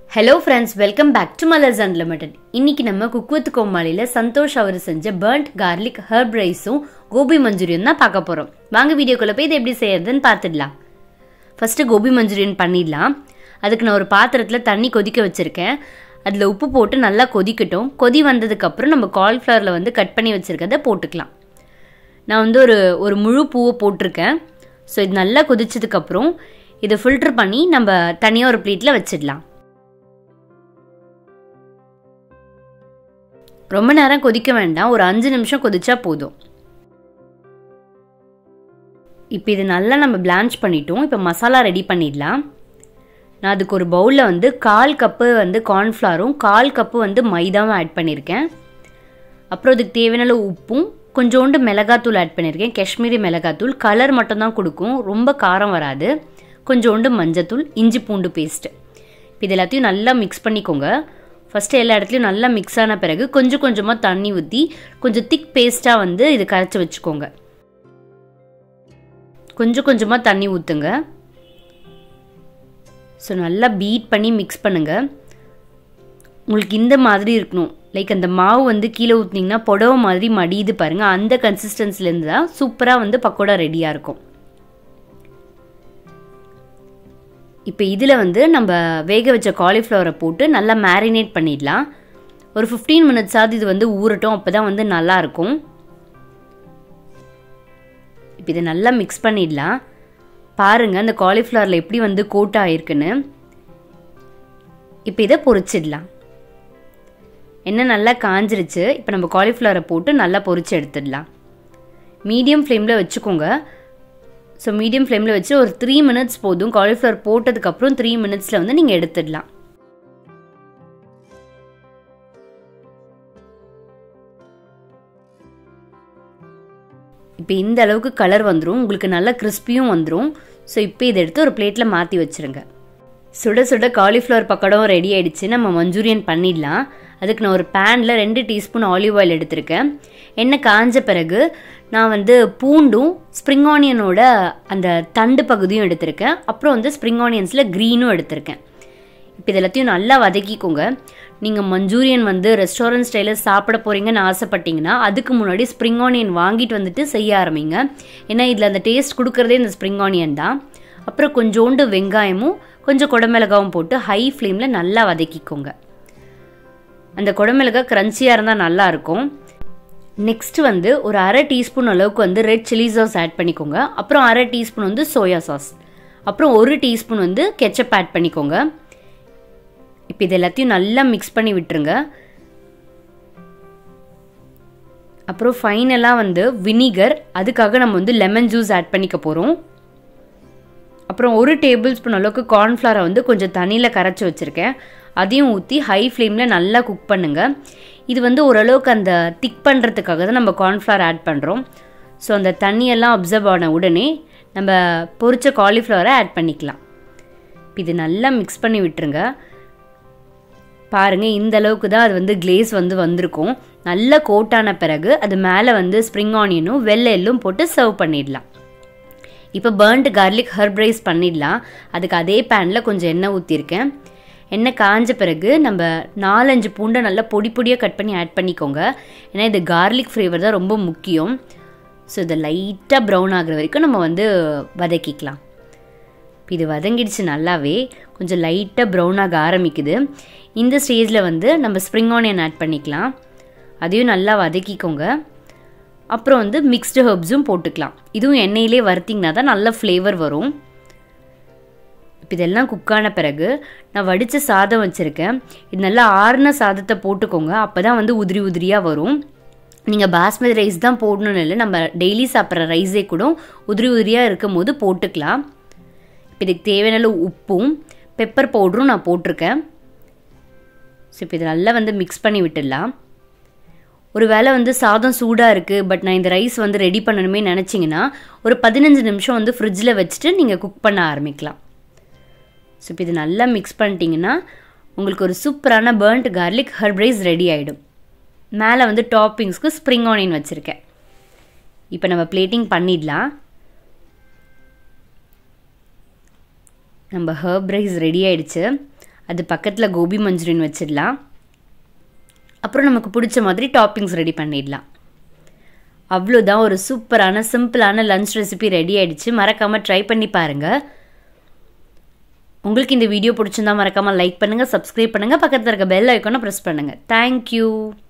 hello friends welcome back to Malars unlimited இன்னைக்கு நம்ம cook with கோமாளியில் சந்தோஷ் அவர் செஞ்ச பர்ன்ட் கார்லிக் ஹர்ப் ரைஸும் கோபி மஞ்சூரியன் தான் பார்க்க போகிறோம் வாங்க வீடியோக்குள்ளே போய் இது எப்படி செய்யறதுன்னு பார்த்துடலாம் ஃபஸ்ட்டு கோபி மஞ்சூரியன் பண்ணிடலாம் அதுக்கு நான் ஒரு பாத்திரத்தில் தண்ணி கொதிக்க வச்சுருக்கேன் அதில் உப்பு போட்டு நல்லா கொதிக்கட்டும் கொதி வந்ததுக்கப்புறம் நம்ம கால்ஃப்ளவரில் வந்து கட் பண்ணி வச்சுருக்கதை போட்டுக்கலாம் நான் வந்து ஒரு ஒரு முழு பூவை போட்டிருக்கேன் ஸோ இது நல்லா கொதிச்சதுக்கப்புறம் இதை ஃபில்டர் பண்ணி நம்ம தனியாக ஒரு பிளேட்டில் வச்சிடலாம் ரொம்ப நேரம் கொதிக்க வேண்டாம் ஒரு அஞ்சு நிமிஷம் கொதிச்சா போதும் இப்போ இது நல்லா நம்ம பிளான்ச் பண்ணிட்டோம் இப்போ மசாலா ரெடி பண்ணிடலாம் நான் அதுக்கு ஒரு பவுலில் வந்து கால் கப்பு வந்து கார்ன்ஃப்ளவரும் கால் கப்பு வந்து மைதாவும் ஆட் பண்ணியிருக்கேன் அப்புறம் அதுக்கு தேவையான அளவு உப்பும் கொஞ்சோண்டு மிளகாத்தூள் ஆட் பண்ணியிருக்கேன் காஷ்மீரி மிளகாத்தூள் கலர் மட்டும்தான் கொடுக்கும் ரொம்ப காரம் வராது கொஞ்சோண்டு மஞ்சத்தூள் இஞ்சி பூண்டு பேஸ்ட்டு இப்போ இது எல்லாத்தையும் நல்லா மிக்ஸ் பண்ணிக்கோங்க ஃபஸ்ட்டு எல்லா இடத்துலையும் நல்லா மிக்ஸ் ஆன பிறகு கொஞ்சம் கொஞ்சமாக தண்ணி ஊற்றி கொஞ்சம் திக் பேஸ்ட்டாக வந்து இது கரைச்சி வச்சுக்கோங்க கொஞ்சம் கொஞ்சமாக தண்ணி ஊற்றுங்க ஸோ நல்லா பீட் பண்ணி மிக்ஸ் பண்ணுங்கள் உங்களுக்கு இந்த மாதிரி இருக்கணும் லைக் அந்த மாவு வந்து கீழே ஊற்றினீங்கன்னா புடவை மாதிரி மடியுது பாருங்கள் அந்த கன்சிஸ்டன்சிலேருந்து தான் சூப்பராக வந்து பக்கோடா ரெடியாக இருக்கும் இப்போ இதில் வந்து நம்ம வேக வச்ச காலிஃப்ளவரை போட்டு நல்லா மேரினேட் பண்ணிடலாம் ஒரு ஃபிஃப்டீன் மினிட்ஸாவது இது வந்து ஊறட்டும் அப்போ தான் வந்து நல்லாயிருக்கும் இப்போ இதை நல்லா மிக்ஸ் பண்ணிடலாம் பாருங்கள் அந்த காலிஃப்ளவரில் எப்படி வந்து கோட் ஆகிருக்குன்னு இப்போ இதை பொரிச்சிடலாம் எண்ணெய் நல்லா காஞ்சிருச்சு இப்போ நம்ம காலிஃப்ளவரை போட்டு நல்லா பொரிச்சு எடுத்துடலாம் மீடியம் ஃப்ளேமில் வச்சுக்கோங்க ஸோ மீடியம் ஃப்ளேமில் வச்சு ஒரு த்ரீ மினிட்ஸ் போதும் காலிஃப்ளவர் போட்டதுக்கப்புறம் த்ரீ மினிட்ஸில் வந்து நீங்கள் எடுத்துடலாம் இப்போ இந்த அளவுக்கு கலர் வந்துடும் உங்களுக்கு நல்லா கிறிஸ்பியும் வந்துடும் ஸோ இப்போ இதை எடுத்து ஒரு பிளேட்டில் மாற்றி வச்சுருங்க சுட சுட காலிஃப்ளவர் பக்கடம் ரெடி ஆயிடுச்சு நம்ம மஞ்சூரியன் பண்ணிடலாம் அதுக்கு நான் ஒரு பேனில் ரெண்டு டீஸ்பூன் ஆலிவ் ஆயில் எடுத்திருக்கேன் எண்ணெய் காஞ்ச பிறகு நான் வந்து பூண்டும் ஸ்ப்ரிங் ஆனியனோட அந்த தண்டு பகுதியும் எடுத்திருக்கேன் அப்புறம் வந்து ஸ்ப்ரிங் ஆனியன்ஸில் க்ரீனும் எடுத்திருக்கேன் இப்போ இது எல்லாத்தையும் நல்லா வதக்கிக்கோங்க நீங்கள் மஞ்சூரியன் வந்து ரெஸ்டாரண்ட் ஸ்டைலில் சாப்பிட போகிறீங்கன்னு ஆசைப்பட்டீங்கன்னா அதுக்கு முன்னாடி ஸ்ப்ரிங் ஆனியன் வாங்கிட்டு வந்துட்டு செய்ய ஆரம்பிங்க ஏன்னா இதில் அந்த டேஸ்ட் கொடுக்குறதே இந்த ஸ்ப்ரிங் ஆனியன் தான் அப்புறம் கொஞ்சோண்டு வெங்காயமும் கொஞ்சம் குடமிளகாவும் போட்டு ஹை ஃப்ளேமில் நல்லா வதக்கிக்கோங்க அந்த குடமிளகா க்ரன்ச்சியாக இருந்தால் நல்லாயிருக்கும் நெக்ஸ்ட் வந்து ஒரு அரை டீஸ்பூன் அளவுக்கு வந்து ரெட் சில்லி சாஸ் ஆட் பண்ணிக்கோங்க அப்புறம் அரை டீஸ்பூன் வந்து சோயா சாஸ் அப்புறம் ஒரு டீஸ்பூன் வந்து கெச்சப் ஆட் பண்ணிக்கோங்க இப்போ இது எல்லாத்தையும் நல்லா மிக்ஸ் பண்ணி விட்டுருங்க அப்புறம் ஃபைனலாக வந்து வினிகர் அதுக்காக நம்ம வந்து லெமன் ஜூஸ் ஆட் பண்ணிக்க போகிறோம் அப்புறம் ஒரு டேபிள் ஸ்பூன் அளவுக்கு கார்ன்ஃப்ளவரை வந்து கொஞ்சம் தண்ணியில் கரைச்சி வச்சுருக்கேன் அதையும் ஊற்றி ஹை ஃப்ளேமில் நல்லா குக் பண்ணுங்கள் இது வந்து ஓரளவுக்கு அந்த திக் பண்ணுறதுக்காக தான் நம்ம கார்ன்ஃப்ளவர் ஆட் பண்ணுறோம் ஸோ அந்த தண்ணியெல்லாம் அப்சர்வ் ஆன உடனே நம்ம பொரிச்ச காலிஃப்ளவரை ஆட் பண்ணிக்கலாம் இது நல்லா மிக்ஸ் பண்ணி விட்டுருங்க பாருங்கள் இந்த அளவுக்கு தான் அது வந்து கிளேஸ் வந்து வந்திருக்கும் நல்லா கோட்டான பிறகு அது மேலே வந்து ஸ்ப்ரிங் ஆனியனும் வெள்ளை எள்ளும் போட்டு சர்வ் பண்ணிடலாம் இப்போ பேர்ன்ட் கார்லிக் ஹர்ப் ரைஸ் பண்ணிடலாம் அதுக்கு அதே பேனில் கொஞ்சம் எண்ணெய் ஊற்றிருக்கேன் எண்ணெய் காஞ்ச பிறகு நம்ம நாலஞ்சு பூண்டை நல்லா பொடி பொடியாக கட் பண்ணி ஆட் பண்ணிக்கோங்க ஏன்னா இது கார்லிக் ஃப்ளேவர் தான் ரொம்ப முக்கியம் ஸோ இதை லைட்டாக ப்ரௌன் ஆகிற வரைக்கும் நம்ம வந்து வதக்கிக்கலாம் இது வதங்கிடுச்சு நல்லாவே கொஞ்சம் லைட்டாக ப்ரௌன் ஆக ஆரம்பிக்குது இந்த ஸ்டேஜில் வந்து நம்ம ஸ்ப்ரிங் ஆனியன் ஆட் பண்ணிக்கலாம் அதையும் நல்லா வதக்கிக்கோங்க அப்புறம் வந்து மிக்ஸ்டு ஹர்ப்ஸும் போட்டுக்கலாம் இதுவும் எண்ணெயிலே வறுத்திங்கன்னா தான் நல்ல ஃப்ளேவர் வரும் இப்போ இதெல்லாம் குக்கான பிறகு நான் வடித்த சாதம் வச்சுருக்கேன் இது நல்லா ஆறுன சாதத்தை போட்டுக்கோங்க அப்போ தான் வந்து உதிரி உதிரியாக வரும் நீங்கள் பாஸ்மதி ரைஸ் தான் போடணும்னு இல்லை நம்ம டெய்லி சாப்பிட்ற ரைஸே கூட உதிரி உதிரியாக இருக்கும் போது போட்டுக்கலாம் இப்போ இதுக்கு தேவையான உப்பும் பெப்பர் பவுடரும் நான் போட்டிருக்கேன் ஸோ இப்போ இது நல்லா வந்து மிக்ஸ் பண்ணி விட்டுடலாம் ஒரு வேளை வந்து சாதம் சூடாக இருக்குது பட் நான் இந்த ரைஸ் வந்து ரெடி பண்ணணுமே நினச்சிங்கன்னா ஒரு பதினஞ்சு நிமிஷம் வந்து ஃப்ரிட்ஜில் வச்சுட்டு நீங்கள் குக் பண்ண ஆரம்பிக்கலாம் ஸோ இப்போ இது நல்லா மிக்ஸ் பண்ணிட்டீங்கன்னா உங்களுக்கு ஒரு சூப்பரான burnt garlic herb rice ready ஆகிடும் மேலே வந்து டாப்பிங்ஸ்க்கு ஸ்ப்ரிங் ஆனியன் வச்சுருக்கேன் இப்போ நம்ம பிளேட்டிங் பண்ணிடலாம் நம்ம ஹர்ப் ரைஸ் ரெடி ஆயிடுச்சு அது பக்கத்தில் கோபி மஞ்சூரியன் வச்சிடலாம் அப்புறம் நமக்கு பிடிச்ச மாதிரி டாப்பிங்ஸ் ரெடி பண்ணிடலாம் அவ்வளோதான் ஒரு சூப்பரான சிம்பிளான லன்ச் ரெசிபி ரெடி ஆயிடுச்சு மறக்காமல் ட்ரை பண்ணி பாருங்கள் உங்களுக்கு இந்த வீடியோ பிடிச்சிருந்தா மறக்காமல் லைக் பண்ணுங்கள் சப்ஸ்கிரைப் பண்ணுங்கள் பக்கத்தில் இருக்க பெல் ஐக்கானை ப்ரெஸ் பண்ணுங்கள் தேங்க்யூ